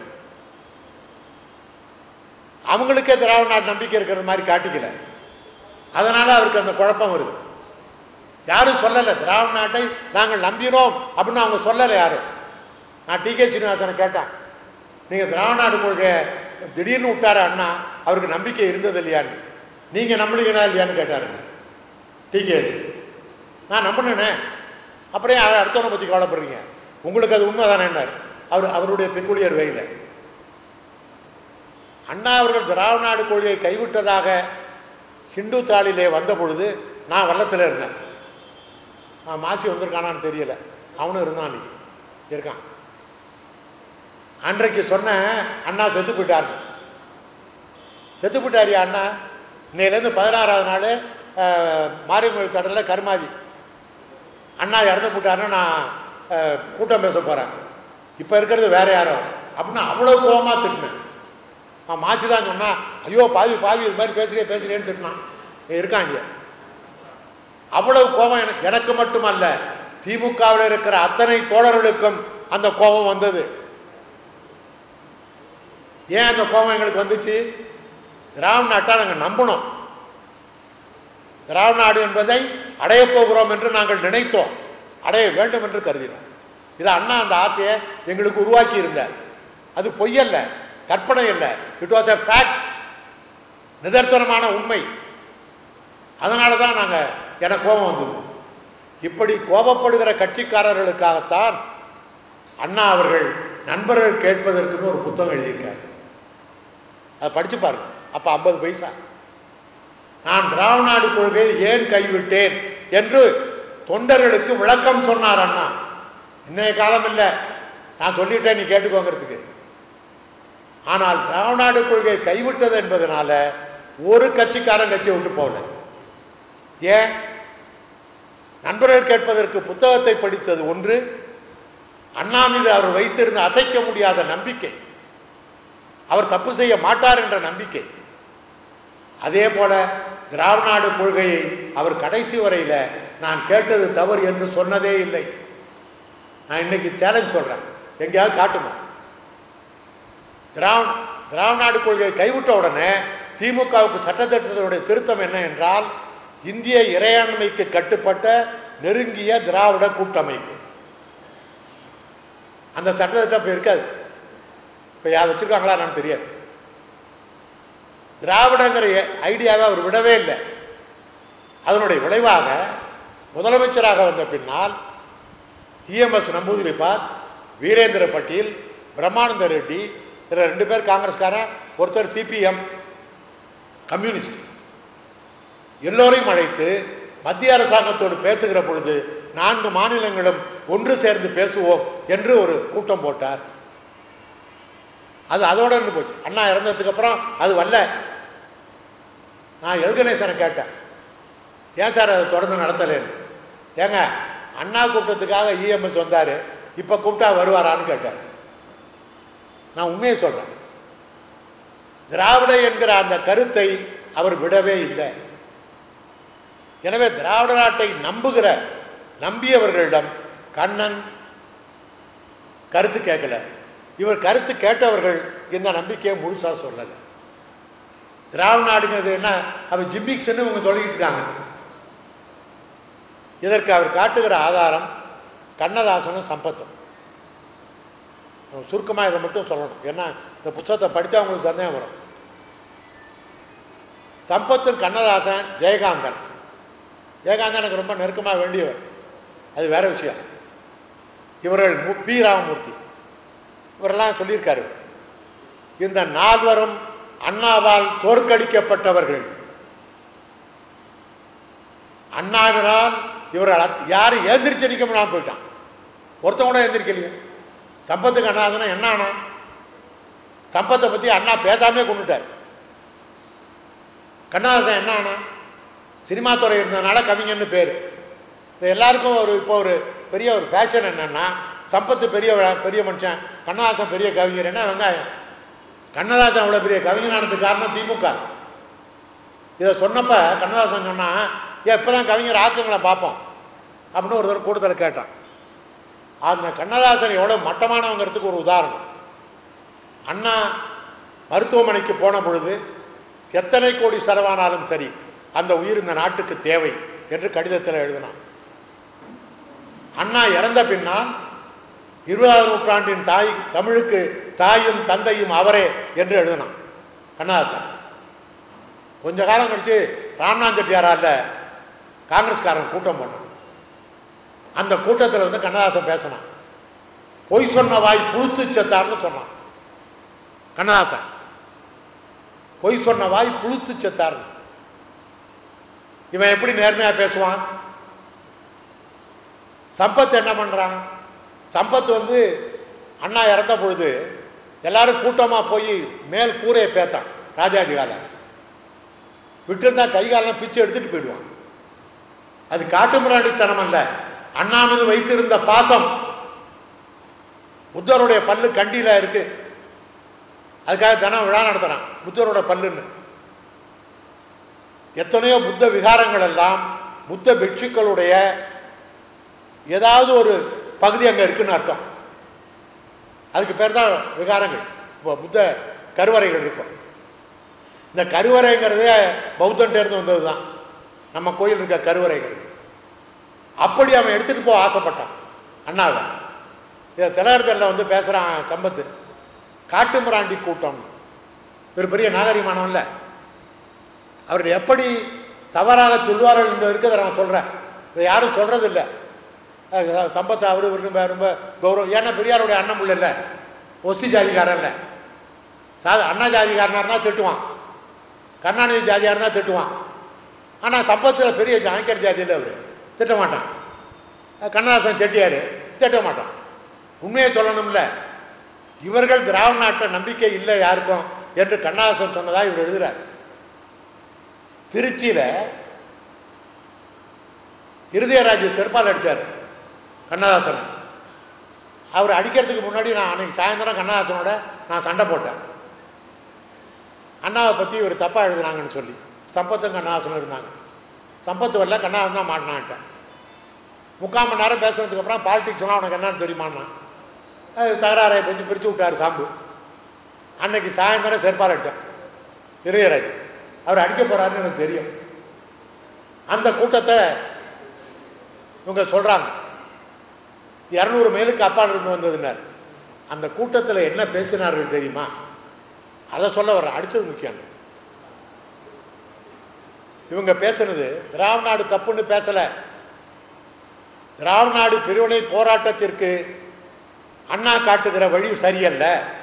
Speaker 1: அவங்களுக்கே திராவிட நாடு நம்பிக்கை இருக்கிற மாதிரி காட்டிக்கல அதனால அவருக்கு அந்த குழப்பம் வருது யாரும் சொல்லலை திராவிட நாட்டை நாங்கள் நம்பினோம் அப்படின்னு அவங்க சொல்லலை யாரும் நான் டி கே சீனிவாசனை கேட்டேன் நீங்கள் திராவிட நாடு கொள்கையை திடீர்னு விட்டாரு அண்ணா அவருக்கு நம்பிக்கை இருந்தது இல்லையான்னு நீங்கள் நம்புனீங்களா இல்லையான்னு கேட்டாருங்க டிகேஎஸ் நான் நம்பினேனே அப்புறம் ஏன் அதை அடுத்தவனை பற்றி கவலைப்படுறீங்க உங்களுக்கு அது உண்மை தானேன்னார் அவர் அவருடைய பெக்குலியர் வகையில் அண்ணா அவர்கள் திராவிட நாடு கொள்கையை கைவிட்டதாக ஹிந்து தாளிலே வந்த பொழுது நான் வெள்ளத்தில் இருந்தேன் நான் மாசி வந்திருக்கானான்னு தெரியல அவனும் இருந்தான் அன்னைக்கு இருக்கான் அன்றைக்கு சொன்னேன் அண்ணா செத்து போயிட்டார்னு செத்து போயிட்டாரியா அண்ணா இன்னையிலேருந்து பதினாறாவது நாள் மாரியம்மன் தடலில் கருமாதி அண்ணா இறந்து போட்டாருன்னு நான் அஹ், கூட்டம் பேச போகிறேன் இப்போ இருக்கிறது வேற யாரும் அப்படின்னு அவ்வளோ கோவமாக திட்டினேன் நான் மாச்சு தான் சொன்னா ஐயோ பாவி பாவி இது மாதிரி பேசுகிறே பேசுகிறேன்னு திட்டினான் இருக்காங்க அவ்வளவு கோபம் எனக்கு எனக்கு மட்டுமல்ல திமுகவில் இருக்கிற அத்தனை தோழர்களுக்கும் அந்த கோபம் வந்தது ஏன் அந்த கோபம் எங்களுக்கு வந்துச்சு திராவிட நாட்டை நாங்கள் நம்பணும் திராவிட நாடு என்பதை அடையப் போகிறோம் என்று நாங்கள் நினைத்தோம் அடைய வேண்டும் என்று கருதினோம் இது அண்ணா அந்த ஆசையை எங்களுக்கு உருவாக்கி இருந்தார் அது பொய்யல்ல கற்பனை அல்ல இட் வாஸ் a fact நிதர்சனமான உண்மை அதனால தான் நாங்கள் எனக்கு கோபம் வந்தது இப்படி கோபப்படுகிற கட்சிக்காரர்களுக்காகத்தான் அண்ணா அவர்கள் நண்பர்கள் கேட்பதற்குன்னு ஒரு புத்தகம் எழுதியிருக்காரு அதை படிச்சு பாருங்க அப்போ ஐம்பது பைசா நான் திராவிட நாடு கொள்கையை ஏன் கைவிட்டேன் என்று தொண்டர்களுக்கு விளக்கம் சொன்னார் அண்ணா இன்னைய காலம் இல்லை நான் சொல்லிட்டேன் நீ கேட்டுக்கோங்கிறதுக்கு ஆனால் திராவிட நாடு கொள்கையை கைவிட்டது என்பதனால ஒரு கட்சிக்காரன் கட்சியை விட்டு போகல ஏன் நண்பர்கள் கேட்பதற்கு புத்தகத்தை படித்தது ஒன்று அண்ணா மீது அவர் வைத்திருந்த அசைக்க முடியாத நம்பிக்கை அவர் தப்பு செய்ய மாட்டார் என்ற நம்பிக்கை அதே போல திராவிட நாடு கொள்கையை அவர் கடைசி வரையில நான் கேட்டது தவறு என்று சொன்னதே இல்லை நான் இன்னைக்கு சேலஞ்ச் சொல்றேன் எங்கேயாவது காட்டுமா திராவிட திராவிட நாடு கொள்கையை கைவிட்ட உடனே திமுகவுக்கு சட்டத்திட்டத்தினுடைய திருத்தம் என்ன என்றால் இந்திய இறையாண்மைக்கு கட்டுப்பட்ட நெருங்கிய திராவிட கூட்டமைப்பு அந்த சட்டத்திட்டம் இப்போ இருக்காது இப்போ யார் வச்சிருக்காங்களா நான் தெரியாது திராவிடங்கிற ஐடியாவை அவர் விடவே இல்லை அதனுடைய விளைவாக முதலமைச்சராக வந்த பின்னால் இஎம்எஸ் நம்பூதிரிபாத் வீரேந்திர பட்டீல் பிரம்மானந்த ரெட்டி இதில் ரெண்டு பேர் காங்கிரஸ்காரன் ஒருத்தர் சிபிஎம் கம்யூனிஸ்ட் எல்லோரையும் அழைத்து மத்திய அரசாங்கத்தோடு பேசுகிற பொழுது நான்கு மாநிலங்களும் ஒன்று சேர்ந்து பேசுவோம் என்று ஒரு கூட்டம் போட்டார் அது அதோட இருந்து போச்சு அண்ணா இறந்ததுக்கு அப்புறம் அது வரல நான் எல்கணேசனை கேட்டேன் ஏன் சார் அதை தொடர்ந்து நடத்தலைன்னு ஏங்க அண்ணா கூட்டத்துக்காக இஎம்எஸ் வந்தார் இப்போ கூப்பிட்டா வருவாரான்னு கேட்டார் நான் உண்மையை சொல்கிறேன் திராவிட என்கிற அந்த கருத்தை அவர் விடவே இல்லை எனவே திராவிட நாட்டை நம்புகிற நம்பியவர்களிடம் கண்ணன் கருத்து கேட்கல இவர் கருத்து கேட்டவர்கள் இந்த நம்பிக்கையை முழுசா சொல்லலை திராவிட நாடுங்கிறது என்ன அவர் ஜிம்பிக்ஸ்ன்னு இவங்க சொல்லிக்கிட்டு இருக்காங்க இதற்கு அவர் காட்டுகிற ஆதாரம் கண்ணதாசனும் சம்பத்தும் சுருக்கமாக இதை மட்டும் சொல்லணும் ஏன்னா இந்த புத்தகத்தை படித்தா உங்களுக்கு சந்தேகம் வரும் சம்பத்தும் கண்ணதாசன் ஜெயகாந்தன் ஜெயகாந்தன் எனக்கு ரொம்ப நெருக்கமாக வேண்டியவர் அது வேற விஷயம் இவர்கள் மு- பி ராமமூர்த்தி இவரெல்லாம் சொல்லியிருக்காரு இந்த நால்வரும் அண்ணாவால் தோற்கடிக்கப்பட்டவர்கள் அண்ணாவினால் இவர்கள் அத்- யாரும் எந்திரிச்சு நிற்க முடியாமல் போயிட்டான் ஒருத்தன் கூட எந்திரிக்கலையே சம்பத்துக்கு அண்ணாதுன்னா என்ன ஆனா சம்பத்தை பற்றி அண்ணா பேசாமே கொண்டுட்டார் கண்ணதாசன் என்ன ஆனா சினிமா துறை இருந்ததுனால கவிஞன்னு பேர் இது எல்லாருக்கும் ஒரு இப்போ ஒரு பெரிய ஒரு ஃபேஷன் என்னன்னா சம்பத்து பெரிய வே- பெரிய மனுஷன் கண்ணதாசன் பெரிய கவிஞர் என்ன வெங்காயம் கண்ணதாசன் அவ்வளோ பெரிய கவிஞனானதுக்கு காரணம் திமுக இதை சொன்னப்ப கண்ணதாசன் சொன்னா ஏன் இப்போ தான் கவிஞர் ஆக்குங்களை பார்ப்போம் அப்படின்னு ஒரு தடவை கூடுதல் கேட்டான் அந்த கண்ணதாசன் எவ்வளோ மட்டமானவங்கிறதுக்கு ஒரு உதாரணம் அண்ணா மருத்துவமனைக்கு போன பொழுது எத்தனை கோடி செலவானாலும் சரி அந்த உயிர் இந்த நாட்டுக்கு தேவை என்று கடிதத்தில் எழுதினான் அண்ணா இறந்த பின்னால் இருபதாம் நூற்றாண்டின் தாய் தமிழுக்கு தாயும் தந்தையும் அவரே என்று எழுதினான் கண்ணதாசன் கொஞ்ச காலம் கழிச்சு ராம்நாத் செட்டியாரால காங்கிரஸ்காரன் கூட்டம் போனான் அந்த கூட்டத்தில் வந்து கண்ணதாசன் பேசினான் பொய் சொன்ன வாய் புழுத்து செத்தார்னு சொன்னான் கண்ணதாசன் பொய் சொன்ன வாய் புழுத்து செத்தார் இவன் எப்படி நேர்மையா பேசுவான் சம்பத் என்ன பண்றான் சம்பத் வந்து அண்ணா இறந்த பொழுது எல்லாரும் கூட்டமா போய் மேல் கூரையை பேத்தான் ராஜாஜி கால விட்டுருந்தா கை காலெல்லாம் பிச்சு எடுத்துட்டு போயிடுவான் அது காட்டுமிராண்டித்தனம் அல்ல அண்ணா மீது வைத்திருந்த பாசம் புத்தருடைய பல்லு கண்டியில இருக்கு அதுக்காக தினம் விழா நடத்துறான் புத்தரோட பல்லுன்னு எத்தனையோ புத்த விகாரங்கள் எல்லாம் புத்த பிட்சுக்களுடைய ஏதாவது ஒரு பகுதி அங்க இருக்குன்னு அர்த்தம் அதுக்கு பேர் தான் விகாரங்கள் இப்போ புத்த கருவறைகள் இருக்கும் இந்த கருவறைங்கிறதே பௌத்தன்ட்ட இருந்து வந்தது தான் நம்ம கோயில் இருக்க கருவறைகள் அப்படி அவன் எடுத்துட்டு போக ஆசைப்பட்டான் அண்ணாவை இதை திலகரத்தில் வந்து பேசுகிறான் சம்பத்து காட்டுமிராண்டி கூட்டம் ஒரு பெரிய நாகரிகமானவன்ல அவர்கள் எப்படி தவறாக சொல்வார்கள் என்று இருக்கிறத நான் சொல்கிறேன் இதை யாரும் சொல்கிறதில்ல சம்பத்தை அவரு ரொம்ப ரொம்ப கௌரவம் ஏன்னா பெரியாருடைய அண்ணன் உள்ள இல்லை ஒசி ஜாதிக்காரன் இல்லை சாத அண்ணா ஜாதிக்காரனாக இருந்தால் திட்டுவான் கருணாநிதி ஜாதியாக இருந்தால் திட்டுவான் ஆனால் சம்பத்தில் பெரிய ஜாங்கியர் ஜாதியில் அவர் திட்ட மாட்டான் கண்ணதாசன் செட்டியார் திட்ட மாட்டான் உண்மையை சொல்லணும்ல இவர்கள் திராவிட நாட்டில் நம்பிக்கை இல்லை யாருக்கும் என்று கண்ணதாசன் சொன்னதா இவர் எழுதுறார் திருச்சியில் இருதயராஜ் செருப்பால் அடித்தார் கண்ணதாசனை அவர் அடிக்கிறதுக்கு முன்னாடி நான் அன்னைக்கு சாயந்தரம் கண்ணதாசனோட நான் சண்டை போட்டேன் அண்ணாவை பற்றி இவர் தப்பாக எழுதுனாங்கன்னு சொல்லி சம்பத்தும் கண்ணதாசனும் இருந்தாங்க சம்பத்து வரல கண்ணதாசன் தான் மாட்டினான்ட்டேன் முக்கால் மணி நேரம் பேசுனதுக்கு அப்புறம் பாலிடிக்ஸ் சொன்னால் உனக்கு என்னன்னு தெரியுமான்னா அது தகராறை வச்சு பிரித்து விட்டார் சாம்பு அன்னைக்கு சாயந்தரம் செருப்பால் அடித்தான் இளையராஜ் அவர் அடிக்க போகிறாருன்னு எனக்கு தெரியும் அந்த கூட்டத்தை இவங்க சொல்கிறாங்க இரநூறு மைலுக்கு அப்பால் இருந்து வந்ததுனார் அந்த கூட்டத்தில் என்ன பேசினார்கள் தெரியுமா அதை சொல்ல வர்றேன் அடித்தது முக்கியம் இவங்க பேசுனது திராவிட நாடு தப்புன்னு பேசலை திராவிட நாடு பிரிவினை போராட்டத்திற்கு அண்ணா காட்டுகிற வழி சரியல்ல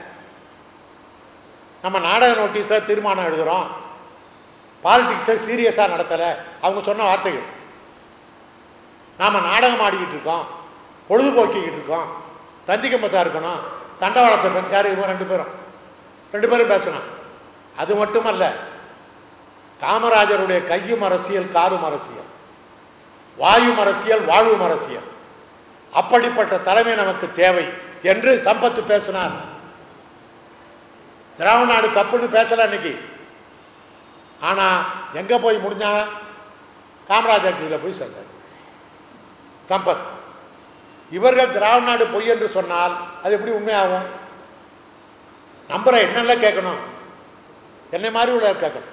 Speaker 1: நம்ம நாடக நோட்டீஸில் தீர்மானம் எழுதுகிறோம் பாலிடிக்ஸை சீரியஸாக நடத்தலை அவங்க சொன்ன வார்த்தைகள் நாம் நாடகம் ஆடிக்கிட்டு இருக்கோம் பொழுதுபோக்கிக்கிட்டு இருக்கோம் தந்திக்கம்பத்தா இருக்கணும் தண்டவாளத்தை பெண்கார் இவங்க ரெண்டு பேரும் ரெண்டு பேரும் பேசணும் அது மட்டுமல்ல காமராஜருடைய கையும் அரசியல் காரும் அரசியல் வாயும் அரசியல் வாழ்வும் அரசியல் அப்படிப்பட்ட தலைமை நமக்கு தேவை என்று சம்பத்து பேசினார் திராவிட நாடு தப்புன்னு பேசல இன்னைக்கு ஆனா எங்க போய் முடிஞ்சா காமராஜர் ஆட்சியில் போய் சேர்ந்தார் சம்பத் இவர்கள் திராவிட நாடு பொய் என்று சொன்னால் அது எப்படி உண்மையாகும் நம்பரை என்னெல்லாம் கேட்கணும் என்னை மாதிரி உள்ள கேட்கணும்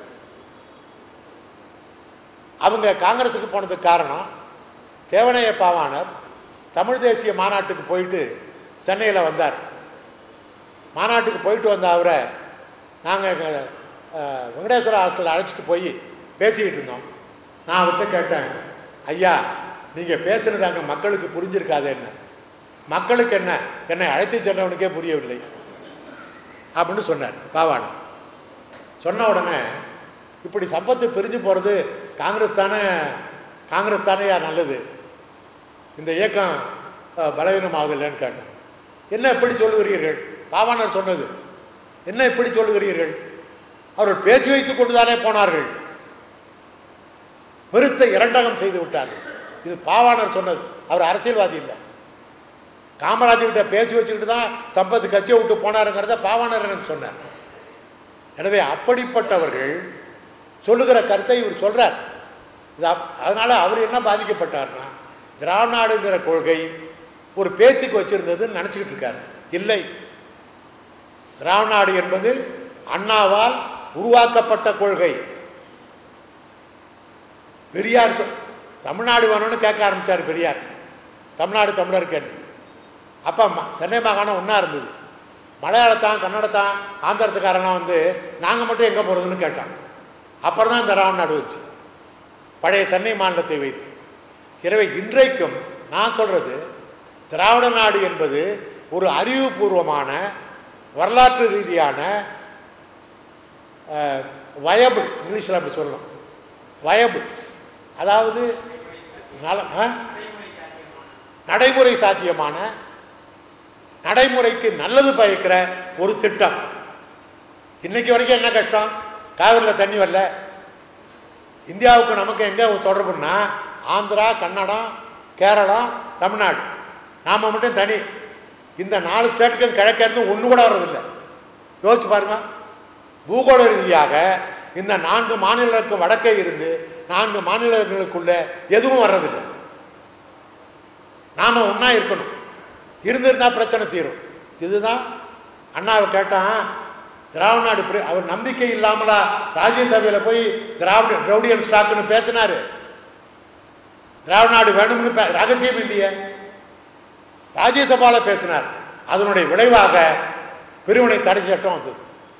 Speaker 1: அவங்க காங்கிரஸுக்கு போனதுக்கு காரணம் தேவனைய பாவாணர் தமிழ் தேசிய மாநாட்டுக்கு போயிட்டு சென்னையில் வந்தார் மாநாட்டுக்கு போயிட்டு வந்த அவரை நாங்கள் வெங்கடேஸ்வர ஹாஸ்டலில் அழைச்சிட்டு போய் பேசிக்கிட்டு இருந்தோம் நான் அவர்கிட்ட கேட்டேன் ஐயா நீங்கள் பேசுனது அங்கே மக்களுக்கு புரிஞ்சிருக்காது என்ன மக்களுக்கு என்ன என்னை அழைத்து சென்றவனுக்கே புரியவில்லை அப்படின்னு சொன்னார் பாவாணர் சொன்ன உடனே இப்படி சம்பத்து பிரிஞ்சு போகிறது காங்கிரஸ் தானே காங்கிரஸ் தானே நல்லது இந்த இயக்கம் அஹ், பலவீனமாகுதில்லைன்னு கேட்டேன் என்ன இப்படி சொல்லுகிறீர்கள் பாவாணர் சொன்னது என்ன இப்படி சொல்லுகிறீர்கள் அவர்கள் பேசி வைத்துக் கொண்டு தானே போனார்கள் பெருத்த இரண்டகம் செய்து விட்டார்கள் இது பாவாணர் சொன்னது அவர் அரசியல்வாதி இல்லை காமராஜர் கிட்ட பேசி வச்சுக்கிட்டு தான் சம்பத் கட்சியை விட்டு போனாருங்கிறத பாவாணர் எனக்கு சொன்னார் எனவே அப்படிப்பட்டவர்கள் சொல்லுகிற கருத்தை இவர் சொல்றார் இது அப்- அதனால அவர் என்ன பாதிக்கப்பட்டார்னா திராவிடாடுங்கிற கொள்கை ஒரு பேச்சுக்கு வச்சிருந்ததுன்னு நினச்சிக்கிட்டு இருக்காரு இல்லை திராவிடாடு என்பது அண்ணாவால் உருவாக்கப்பட்ட கொள்கை பெரியார் சொ- தமிழ்நாடு வேணும்னு கேட்க ஆரம்பிச்சார் பெரியார் தமிழ்நாடு தமிழர் கேட்டு அப்போ ம- சென்னை மாகாணம் ஒன்றா இருந்தது மலையாளத்தான் கன்னடத்தான் ஆந்திரத்துக்காரனா வந்து நாங்கள் மட்டும் எங்கே போகிறதுன்னு கேட்டான் அப்புறம் தான் இந்த ராமநாடு வச்சு பழைய சென்னை மாநிலத்தை வைத்து எனவே இன்றைக்கும் நான் சொல்கிறது திராவிட நாடு என்பது ஒரு அறிவுபூர்வமான வரலாற்று ரீதியான வயபிள் இங்கிலீஷில் அப்படி சொல்லணும் வயபிள் அதாவது நல ஆ? நடைமுறை சாத்தியமான நடைமுறைக்கு நல்லது பயக்கிற ஒரு திட்டம் இன்னைக்கு வரைக்கும் என்ன கஷ்டம் காவிரியில் தண்ணி வரல இந்தியாவுக்கு நமக்கு எங்கே தொடர்புன்னா ஆந்திரா கன்னடம் கேரளம் தமிழ்நாடு நாம் மட்டும் தனி இந்த நாலு ஸ்டேட்டுக்கும் கிழக்க இருந்து ஒன்று கூட வர்றதில்லை யோசிச்சு பாருங்க பூகோள ரீதியாக இந்த நான்கு மாநிலங்களுக்கு வடக்கே இருந்து நான்கு மாநிலங்களுக்குள்ள எதுவும் வர்றதில்லை நாம ஒன்றா இருக்கணும் இருந்திருந்தா பிரச்சனை தீரும் இதுதான் அண்ணாவை கேட்டான் திராவிட நாடு பிரி- அவர் நம்பிக்கை இல்லாமலா ராஜ்யசபையில் போய் திராவிட திரௌடியன் ஸ்டாக்னு பேசினாரு திராவிட நாடு வேணும்னு பே- ரகசியம் இல்லையே ராஜ்யசபால பேசினார் அதனுடைய விளைவாக பிரிவினை தடை சட்டம் வந்தது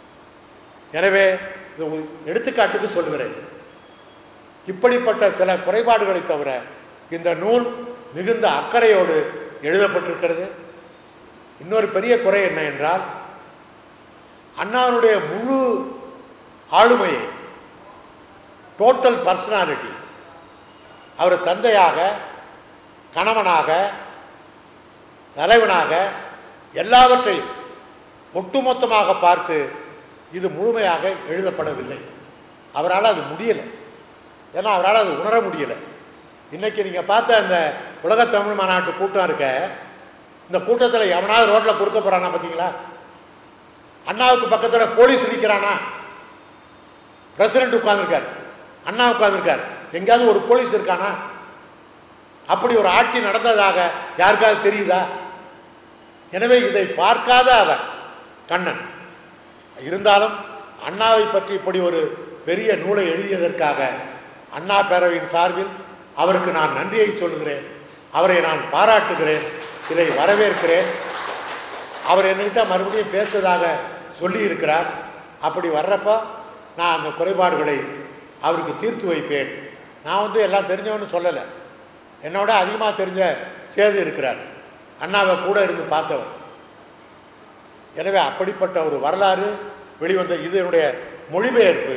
Speaker 1: எனவே இது ஒரு எடுத்துக்காட்டுக்கு சொல்லுகிறேன் இப்படிப்பட்ட சில குறைபாடுகளை தவிர இந்த நூல் மிகுந்த அக்கறையோடு எழுதப்பட்டிருக்கிறது இன்னொரு பெரிய குறை என்ன என்றால் அண்ணாவுடைய முழு ஆளுமையை டோட்டல் பர்சனாலிட்டி அவர் தந்தையாக கணவனாக தலைவனாக எல்லாவற்றையும் ஒட்டுமொத்தமாக பார்த்து இது முழுமையாக எழுதப்படவில்லை அவரால் அது முடியலை ஏன்னா அவரால் அது உணர முடியலை இன்னைக்கு நீங்கள் பார்த்த இந்த உலக தமிழ் மாநாட்டு கூட்டம் இருக்க இந்த கூட்டத்தில் எவனாவது ரோட்டில் கொடுக்க போகிறானா பார்த்தீங்களா அண்ணாவுக்கு பக்கத்தில் போலீஸ் நிற்கிறானா பிரசிடென்ட் உட்கார்ந்திருக்காரு அண்ணா உட்கார்ந்திருக்காரு எங்கேயாவது ஒரு போலீஸ் இருக்கானா அப்படி ஒரு ஆட்சி நடந்ததாக யாருக்காவது தெரியுதா எனவே இதை பார்க்காத அவர் கண்ணன் இருந்தாலும் அண்ணாவை பற்றி இப்படி ஒரு பெரிய நூலை எழுதியதற்காக அண்ணா பேரவையின் சார்பில் அவருக்கு நான் நன்றியை சொல்லுகிறேன் அவரை நான் பாராட்டுகிறேன் இதை வரவேற்கிறேன் அவர் என்கிட்ட மறுபடியும் பேசுவதாக சொல்லியிருக்கிறார் அப்படி வர்றப்போ நான் அந்த குறைபாடுகளை அவருக்கு தீர்த்து வைப்பேன் நான் வந்து எல்லாம் தெரிஞ்சவன்னு சொல்லலை என்னோட அதிகமாக தெரிஞ்ச சேது இருக்கிறார் அண்ணாவை கூட இருந்து பார்த்தவர் எனவே அப்படிப்பட்ட ஒரு வரலாறு வெளிவந்த இது என்னுடைய மொழிபெயர்ப்பு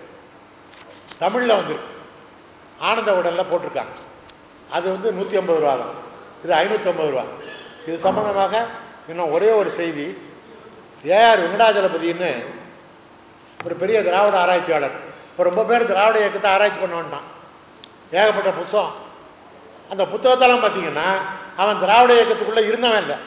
Speaker 1: தமிழில் வந்து ஆனந்த உடலில் போட்டிருக்காங்க அது வந்து நூற்றி ஐம்பது ரூபா தான் இது ஐநூற்றி ஐம்பது ரூபா இது சம்பந்தமாக இன்னும் ஒரே ஒரு செய்தி ஏஆர் வெங்கடாஜலபதின்னு ஒரு பெரிய திராவிட ஆராய்ச்சியாளர் இப்போ ரொம்ப பேர் திராவிட இயக்கத்தை ஆராய்ச்சி பண்ண வேண்டாம் ஏகப்பட்ட புத்தகம் அந்த புத்தகத்தெல்லாம் பார்த்தீங்கன்னா அவன் திராவிட இயக்கத்துக்குள்ளே இருந்தவன் இல்லை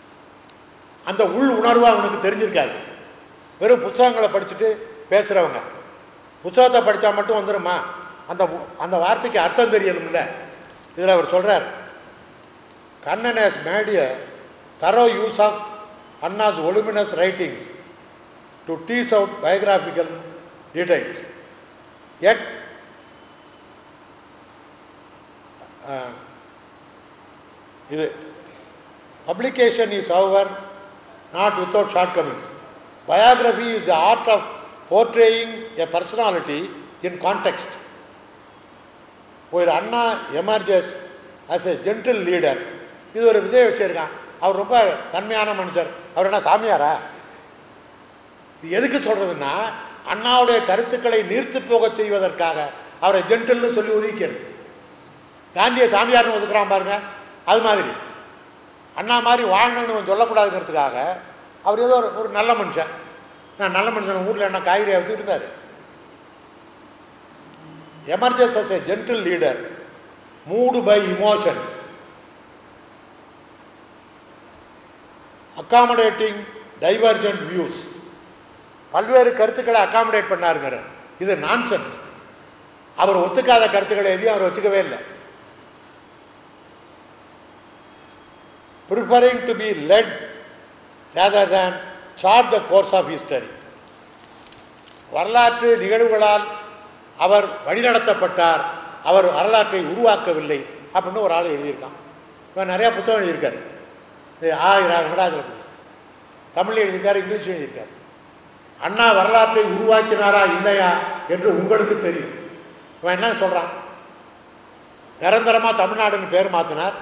Speaker 1: அந்த உள் உணர்வு அவனுக்கு தெரிஞ்சிருக்காது வெறும் புத்தகங்களை படிச்சுட்டு பேசுகிறவங்க புத்தகத்தை படித்தா மட்டும் வந்துடுமா அந்த உ- அந்த வார்த்தைக்கு அர்த்தம் தெரியணும்ல இதில் அவர் சொல்கிறார் Kannan has made a thorough use of Anna's voluminous writing to tease out biographical details at இது publication is however not without shortcomings. Biography is the art of portraying a personality in context. ஒரு Anna emerges as a gentle leader இது ஒரு விதையை வச்சிருக்கான் அவர் ரொம்ப தன்மையான மனுஷர் அவர் என்ன சாமியாரா இது எதுக்கு சொல்றதுன்னா அண்ணாவுடைய கருத்துக்களை நீர்த்து போக செய்வதற்காக அவரை ஜென்டில்னு சொல்லி ஒதுக்கிறது காந்தியை சாமியார்னு ஒதுக்குறான் பாருங்க அது மாதிரி அண்ணா மாதிரி வாழணும்னு இவன் சொல்லக்கூடாதுங்கிறதுக்காக அவர் ஏதோ ஒரு ஒரு நல்ல மனுஷன் நான் நல்ல மனுஷன் ஊரில் என்ன காய்கறியை வச்சுட்டு இருந்தார் emergence as a gentle leader moved by emotions accommodating divergent views பல்வேறு கருத்துக்களை அகாமடேட் பண்ணாருங்கிற இது நான்சென்ஸ் அவர் ஒத்துக்காத கருத்துக்களை எதையும் அவர் வச்சுக்கவே இல்லை preferring to be led rather than chart the course of history வரலாற்று நிகழ்வுகளால் அவர் வழிநடத்தப்பட்டார் அவர் வரலாற்றை உருவாக்கவில்லை அப்படின்னு ஒரு ஆள் எழுதியிருக்கான் இவன் நிறையா புத்தகம் எழுதியிருக்காரு இது ஆ இரா வெங்கடாஜலபதி தமிழில் எழுதியிருக்காரு இங்கிலீஷ் எழுதியிருக்காரு அண்ணா வரலாற்றை உருவாக்கினாரா இல்லையா என்று உங்களுக்கு தெரியும் இவன் என்ன சொல்கிறான் நிரந்தரமாக தமிழ்நாடுன்னு பேர் மாற்றினார்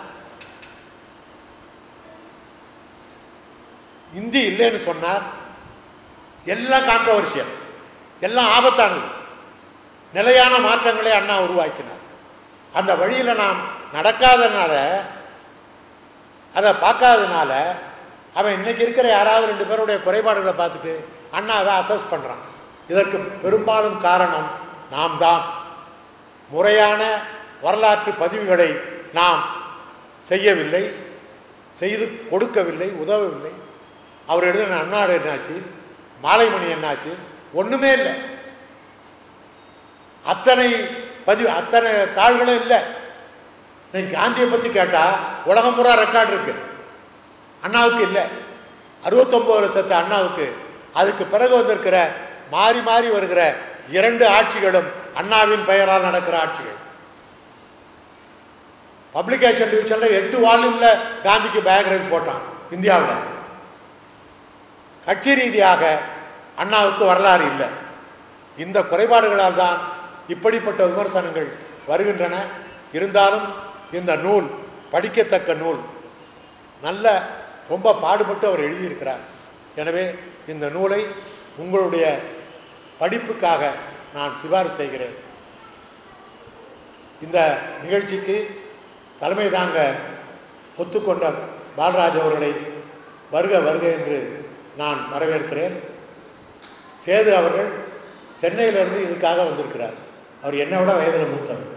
Speaker 1: இந்தி இல்லைன்னு சொன்னார் எல்லாம் கான்ட்ரவர்ஷியல் எல்லாம் ஆபத்தானது நிலையான மாற்றங்களை அண்ணா உருவாக்கினார் அந்த வழியில் நாம் நடக்காதனால அதை பார்க்காதனால அவன் இன்னைக்கு இருக்கிற யாராவது ரெண்டு பேருடைய குறைபாடுகளை பார்த்துட்டு அண்ணாவை அசஸ் பண்ணுறான் இதற்கு பெரும்பாலும் காரணம் நாம் தான் முறையான வரலாற்று பதிவுகளை நாம் செய்யவில்லை செய்து கொடுக்கவில்லை உதவவில்லை அவர் எழுதின அண்ணாடு என்னாச்சு மாலைமணி என்னாச்சு ஒன்றுமே இல்லை அத்தனை பதிவு அத்தனை தாள்களும் இல்லை இன்னைக்கு காந்தியை பற்றி கேட்டால் உலகம் பூரா ரெக்கார்டு இருக்கு அண்ணாவுக்கு இல்லை அறுபத்தொம்போது லட்சத்து அண்ணாவுக்கு அதுக்கு பிறகு வந்திருக்கிற மாறி மாறி வருகிற இரண்டு ஆட்சிகளும் அண்ணாவின் பெயரால் நடக்கிற ஆட்சிகள் பப்ளிகேஷன் டிவிஷனில் எட்டு வால்யூம்ல காந்திக்கு பயோகிராஃபி போட்டான் இந்தியாவில் கட்சி ரீதியாக அண்ணாவுக்கு வரலாறு இல்லை இந்த குறைபாடுகளால் தான் இப்படிப்பட்ட விமர்சனங்கள் வருகின்றன இருந்தாலும் இந்த நூல் படிக்கத்தக்க நூல் நல்ல ரொம்ப பாடுபட்டு அவர் எழுதியிருக்கிறார் எனவே இந்த நூலை உங்களுடைய படிப்புக்காக நான் சிபாரிசு செய்கிறேன் இந்த நிகழ்ச்சிக்கு தலைமை தாங்க ஒத்துக்கொண்ட பாலராஜ் அவர்களை வருக வருக என்று நான் வரவேற்கிறேன் சேது அவர்கள் சென்னையிலிருந்து இதுக்காக வந்திருக்கிறார் அவர் என்னை விட வயதில் மூத்தவர்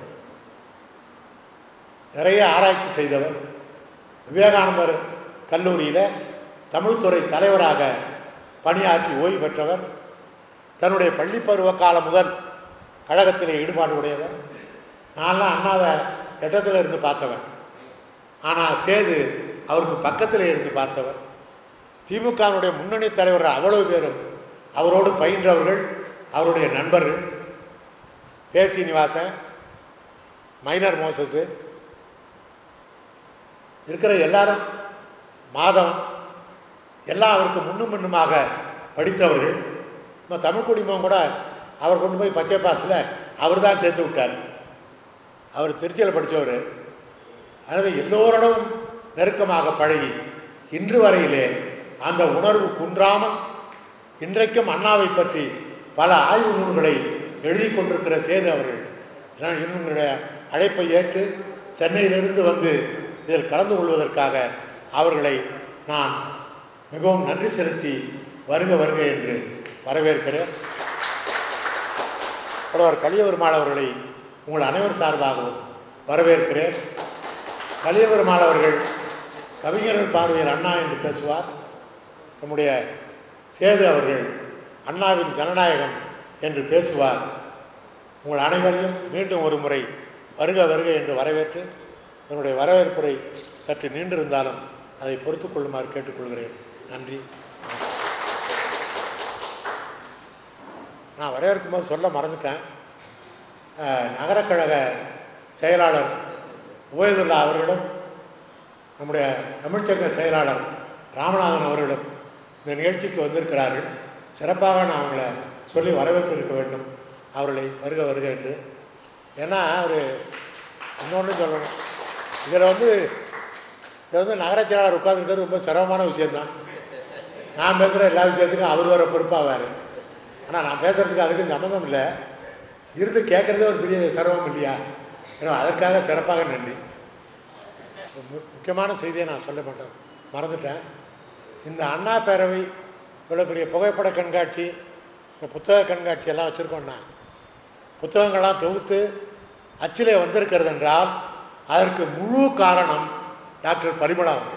Speaker 1: நிறைய ஆராய்ச்சி செய்தவர் விவேகானந்தர் கல்லூரியில் தமிழ்துறை தலைவராக பணியாற்றி ஓய்வு பெற்றவர் தன்னுடைய பள்ளி பருவ காலம் முதல் கழகத்தில் ஈடுபாடு உடையவர் நான்லாம் அண்ணாவை எட்டத்தில் இருந்து பார்த்தவன் ஆனால் சேது அவருக்கு பக்கத்தில் இருந்து பார்த்தவர் திமுகவினுடைய முன்னணி தலைவர் அவ்வளவு பேரும் அவரோடு பயின்றவர்கள் அவருடைய நண்பர்கள் கே சீனிவாசன் மைனர் மோசஸு இருக்கிற எல்லாரும் மாதவன் எல்லாம் அவருக்கு முன்னும் முன்னுமாக படித்தவர்கள் நம்ம தமிழ் குடிமம் கூட அவர் கொண்டு போய் பச்சை பாஸில் அவர் தான் சேர்த்து விட்டார் அவர் திருச்சியில் படித்தவர் எனவே எல்லோரிடமும் நெருக்கமாக பழகி இன்று வரையிலே அந்த உணர்வு குன்றாமல் இன்றைக்கும் அண்ணாவை பற்றி பல ஆய்வு நூல்களை எழுதி கொண்டிருக்கிற சேது அவர்கள் நான் என்னுடைய அழைப்பை ஏற்று சென்னையிலிருந்து வந்து இதில் கலந்து கொள்வதற்காக அவர்களை நான் மிகவும் நன்றி செலுத்தி வருக வருக என்று வரவேற்கிறேன் புலவர் கலியபெருமாள் அவர்களை உங்கள் அனைவர் சார்பாகவும் வரவேற்கிறேன் கலியபெருமாள் அவர்கள் கவிஞர்கள் பார்வையில் அண்ணா என்று பேசுவார் நம்முடைய சேது அவர்கள் அண்ணாவின் ஜனநாயகம் என்று பேசுவார் உங்கள் அனைவரையும் மீண்டும் ஒரு முறை வருக வருக என்று வரவேற்று என்னுடைய வரவேற்புரை சற்று நீண்டிருந்தாலும் அதை பொறுத்துக் கொள்ளுமாறு கேட்டுக்கொள்கிறேன் நன்றி நான் வரவேற்கும் போது சொல்ல மறந்துட்டேன் அஹ், நகரக்கழக செயலாளர் உபயதுல்லா அவர்களிடம் நம்முடைய தமிழ்ச்சங்க செயலாளர் ராமநாதன் அவர்களிடம் இந்த நிகழ்ச்சிக்கு வந்திருக்கிறார்கள் சிறப்பாக நான் அவங்கள சொல்லி வரவேற்று இருக்க வேண்டும் அவர்களை வருக வருக என்று ஏன்னா அவர் இன்னொன்று சொல்லணும் இதில் வந்து இதில் வந்து நகரச் செயலாளர் உட்காந்துருக்கிறது ரொம்ப சிரமமான விஷயம்தான் நான் பேசுகிற எல்லா விஷயத்துக்கும் அவர் வர பொறுப்பாவார் ஆனால் நான் பேசுகிறதுக்கு அதுக்கும் சம்மந்தம் இல்லை இருந்து கேட்குறதே ஒரு பெரிய சிரமம் இல்லையா ஏன்னா அதற்காக சிறப்பாக நன்றி மு- முக்கியமான செய்தியை நான் சொல்ல மாட்டேன் மறந்துட்டேன் இந்த அண்ணா பேரவை இவ்வளோ பெரிய புகைப்பட கண்காட்சி இந்த புத்தக கண்காட்சி எல்லாம் வச்சுருக்கோம்னா புத்தகங்கள்லாம் தொகுத்து அச்சிலே வந்திருக்கிறது என்றால் அதற்கு முழு காரணம் டாக்டர் பரிமளா அவர்கள்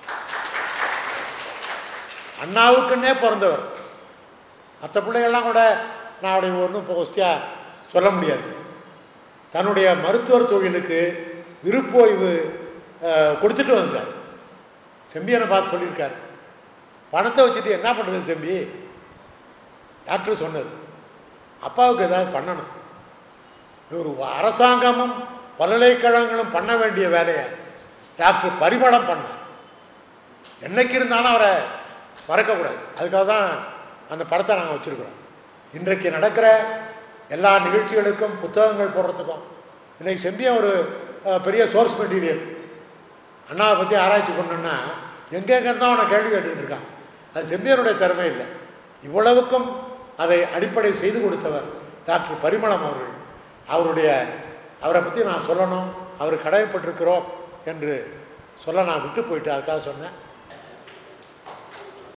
Speaker 1: அண்ணாவுக்குன்னே பிறந்தவர் மற்ற பிள்ளைகள்லாம் கூட நான் அப்படி ஒன்றும் போஸ்டியாக சொல்ல முடியாது தன்னுடைய மருத்துவர் தொழிலுக்கு விருப்போய்வு அஹ், கொடுத்துட்டு வந்தார் செம்பியனை பார்த்து சொல்லியிருக்காரு பணத்தை வச்சுட்டு என்ன பண்ணுறது செம்பி டாக்டர் சொன்னது அப்பாவுக்கு ஏதாவது பண்ணணும் ஒரு அரசாங்கமும் பல்கலைக்கழகங்களும் பண்ண வேண்டிய வேலையை டாக்டர் பரிமளம் பண்ணார் என்னைக்கு இருந்தாலும் அவரை மறக்கக்கூடாது அதுக்காக தான் அந்த படத்தை நாங்கள் வச்சுருக்கிறோம் இன்றைக்கு நடக்கிற எல்லா நிகழ்ச்சிகளுக்கும் புத்தகங்கள் போடுறதுக்கும் இன்னைக்கு செம்பியன் ஒரு அஹ், பெரிய சோர்ஸ் மெட்டீரியல் அண்ணாவை பற்றி ஆராய்ச்சி பண்ணோன்னா எங்கெங்க இருந்தால் அவனை கேள்வி கேட்டுக்கிட்டு இருக்கான் அது செம்பியனுடைய திறமை இல்லை இவ்வளவுக்கும் அதை அடிப்படை செய்து கொடுத்தவர் டாக்டர் பரிமளம் அவர்கள் அவருடைய அவரை பற்றி நான் சொல்லணும் அவர் கடமைப்பட்டிருக்கிறோம் என்று சொல்ல நான் விட்டு போயிட்டு அதுக்காக சொன்னேன்